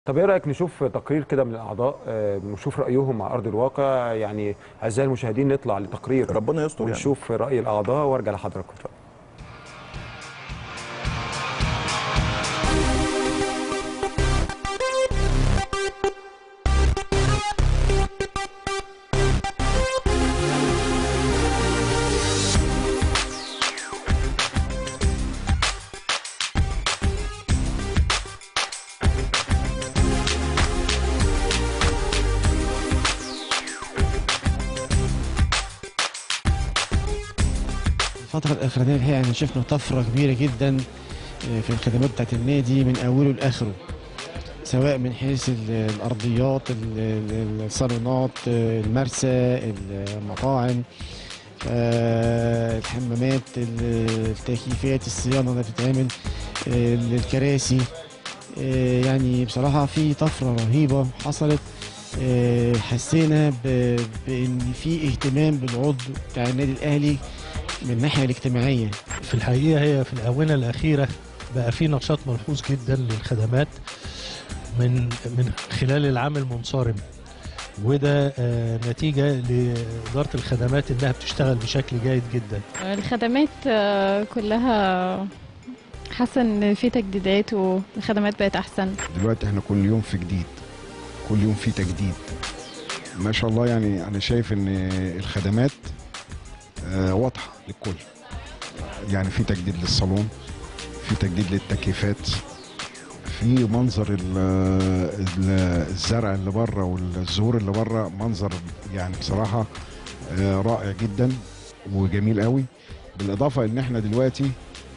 طب ايه رايك نشوف تقرير كده من الاعضاء آه، نشوف رايهم على ارض الواقع يعني اعزائي المشاهدين نطلع لتقرير ربنا يستر يعني. ونشوف راي الاعضاء وارجع لحضراتكم اتفضل. الفترة الأخرانية الحقيقة احنا شفنا طفرة كبيرة جدا آه، في الخدمات بتاعت النادي من أوله لآخره سواء من حيث ال- الأرضيات ال- ال- الصالونات آه، المرسى المطاعم آه، الحمامات ال- التكييفات الصيانة اللي بتتعمل آه، الكراسي آه، يعني بصراحة في طفرة رهيبة حصلت آه، حسينا ب- بأن في اهتمام بالعضو بتاع النادي الأهلي من الناحية الاجتماعية في الحقيقة هي في الآونة الأخيرة بقى في نشاط ملحوظ جدا للخدمات من من خلال العام المنصرم وده آه، نتيجة لإدارة الخدمات إنها بتشتغل بشكل جيد جدا الخدمات آه، كلها حاسه ان في تجديدات والخدمات بقت احسن دلوقتي احنا كل يوم في جديد كل يوم في تجديد ما شاء الله يعني انا شايف ان الخدمات آه، واضحه للكل يعني في تجديد للصالون في تجديد للتكييفات في منظر ال- ال- الزرع اللي بره والزهور اللي بره منظر يعني بصراحه آه، رائع جدا وجميل قوي بالاضافه ان احنا دلوقتي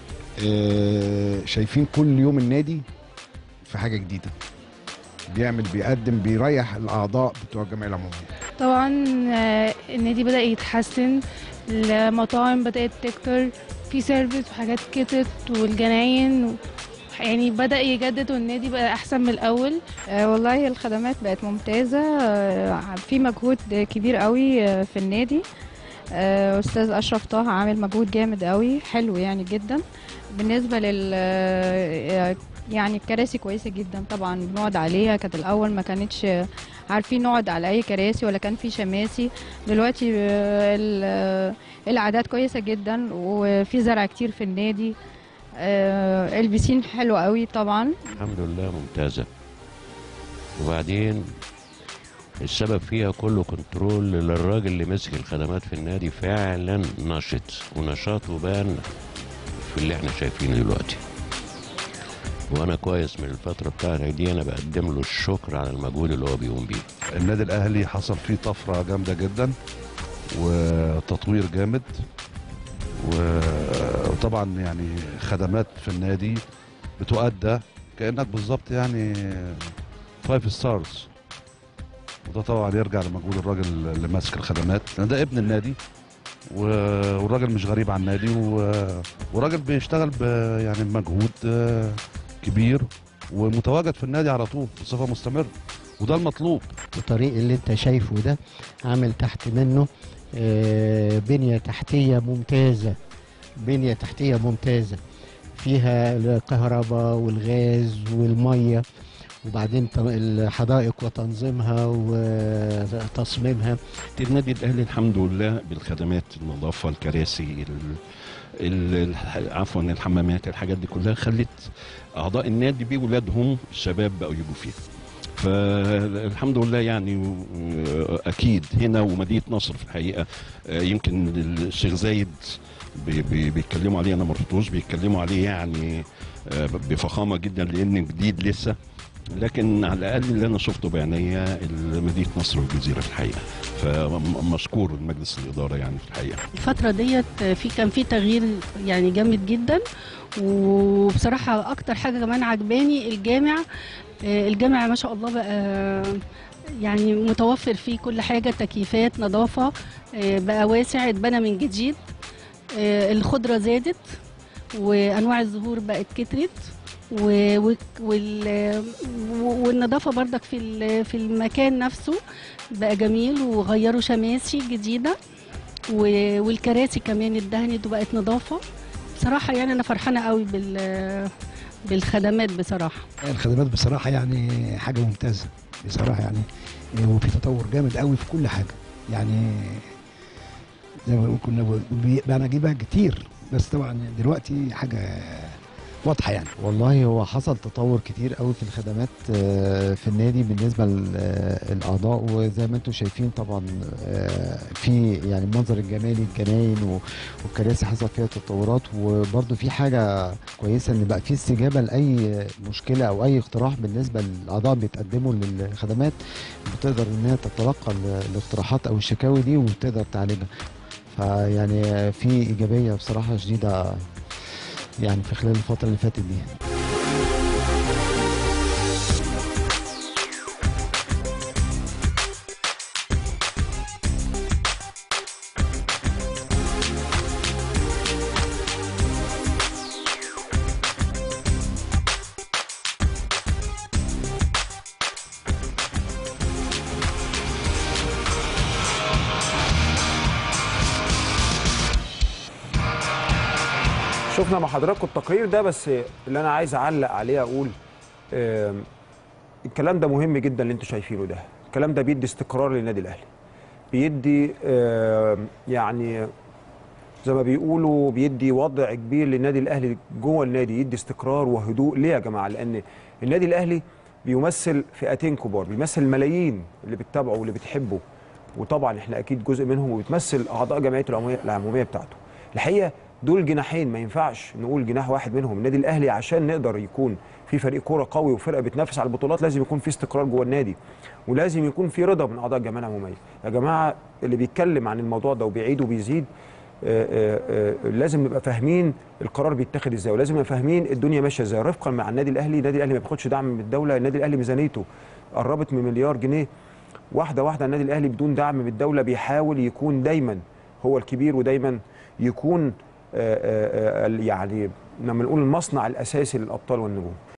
آه، شايفين كل يوم النادي في حاجه جديده بيعمل بيقدم بيريح الاعضاء بتوع الجمعيه العموميه طبعا آه، النادي بدأ يتحسن المطاعم بدأت تكتر في سيرفيس وحاجات كترت والجناين و- يعني بدأ يجدد والنادي بقى أحسن من الأول آه، والله الخدمات بقت ممتازة آه، في مجهود كبير قوي آه، في النادي آه، أستاذ أشرف طه عامل مجهود جامد قوي حلو يعني جدا بالنسبة لل آه، يعني الكراسي كويسة جدا طبعا بنقعد عليها كانت الأول ما كانتش عارفين نقعد على أي كراسي ولا كان في شماسي دلوقتي آه، ال- آه، العادات كويسة جدا وفي زرع كتير في النادي آه، البسين حلو قوي طبعا الحمد لله ممتازة وبعدين السبب فيها كله كنترول للراجل اللي مسك الخدمات في النادي فعلا نشط ونشاطه بان في اللي احنا شايفينه دلوقتي وانا كويس من الفترة بتاعتك دي انا بقدم له الشكر على المجهود اللي هو بيقوم بيه النادي الاهلي حصل فيه طفره جامده جدا وتطوير جامد و- وطبعا يعني خدمات في النادي بتؤدى كانك بالظبط يعني فايف ستارز وده طبعا يرجع لمجهود الراجل اللي ماسك الخدمات لان ده ابن النادي و- والراجل مش غريب عن النادي و- وراجل بيشتغل ب يعني بمجهود آه، كبير ومتواجد في النادي على طول بصفه مستمره وده المطلوب الطريق اللي انت شايفه ده عامل تحت منه آه، بنية تحتية ممتازة بنية تحتية ممتازة فيها الكهرباء والغاز والمية وبعدين ت- الحدائق وتنظيمها وتصميمها النادي الاهلي الحمد لله بالخدمات النظافه الكراسي ال... ال... الح- عفوا الحمامات الحاجات دي كلها خلت اعضاء النادي بولادهم الشباب بقوا يجوا فيها فالحمد لله يعني و- اكيد هنا ومدينه نصر في الحقيقه آه، يمكن الشيخ زايد بي- بي- بيتكلموا عليه انا ما رحتوش بيتكلموا عليه يعني آه، بفخامه جدا لانه جديد لسه لكن على الاقل اللي انا شفته بعينيا مدينه نصر والجزيره في الحقيقه فمشكور مجلس الاداره يعني في الحقيقه الفترة ديت في كان في تغيير يعني جامد جدا وبصراحة أكتر حاجة كمان عجباني الجامع آه، الجامع ما شاء الله بقى يعني متوفر فيه كل حاجة تكييفات نظافة آه، بقى واسع اتبنى من جديد آه، الخضرة زادت وأنواع الزهور بقت كترت و- و- وال- والنظافة برضك في ال- في المكان نفسه بقى جميل وغيروا شماسي جديدة و- والكراسي كمان اتدهنت وبقت نظافة بصراحة يعني أنا فرحانة قوي بال بالخدمات بصراحه الخدمات بصراحه يعني حاجه ممتازه بصراحه يعني وفي تطور جامد قوي في كل حاجه يعني زي ما بنقول كنا بي- بقى جيبها كتير بس طبعا دلوقتي حاجه واضحه يعني والله هو حصل تطور كتير قوي في الخدمات آه، في النادي بالنسبه للاعضاء وزي ما انتم شايفين طبعا آه، في يعني المنظر الجمالي الجناين و- والكراسي حصل فيها تطورات وبرده في حاجه كويسه ان بقى في استجابه لاي مشكله او اي اقتراح بالنسبه للاعضاء بيتقدموا للخدمات بتقدر ان هي تتلقى ال- الاقتراحات او الشكاوي دي وتقدر تعالجها فيعني في ايجابيه بصراحه شديده يعني في خلال الفتره اللي فاتت دي شفنا مع حضراتكم التقرير ده بس اللي انا عايز اعلق عليه اقول آم، الكلام ده مهم جدا اللي انتوا شايفينه ده الكلام ده بيدي استقرار للنادي الاهلي بيدي آم، يعني زي ما بيقولوا بيدي وضع كبير للنادي الاهلي جوه النادي يدي استقرار وهدوء ليه يا جماعه لان النادي الاهلي بيمثل فئتين كبار بيمثل الملايين اللي بتتابعه واللي بتحبه وطبعا احنا اكيد جزء منهم وبتمثل اعضاء جمعيه العموميه العموميه بتاعته الحقيقه دول جناحين ما ينفعش نقول جناح واحد منهم النادي الاهلي عشان نقدر يكون في فريق كوره قوي وفرقه بتنافس على البطولات لازم يكون في استقرار جوه النادي ولازم يكون في رضا من اعضاء الجمعيه العموميه يا جماعه اللي بيتكلم عن الموضوع ده وبيعيد وبيزيد آه، آه، آه، لازم نبقى فاهمين القرار بيتاخد ازاي ولازم نبقى فاهمين الدنيا ماشيه ازاي رفقا مع النادي الاهلي النادي الاهلي ما بياخدش دعم من الدوله النادي الاهلي ميزانيته قربت من مليار جنيه واحده واحده النادي الاهلي بدون دعم من الدوله بيحاول يكون دايما هو الكبير ودايما يكون آه، آه، آه، يعني لما نقول المصنع الاساسي للابطال والنجوم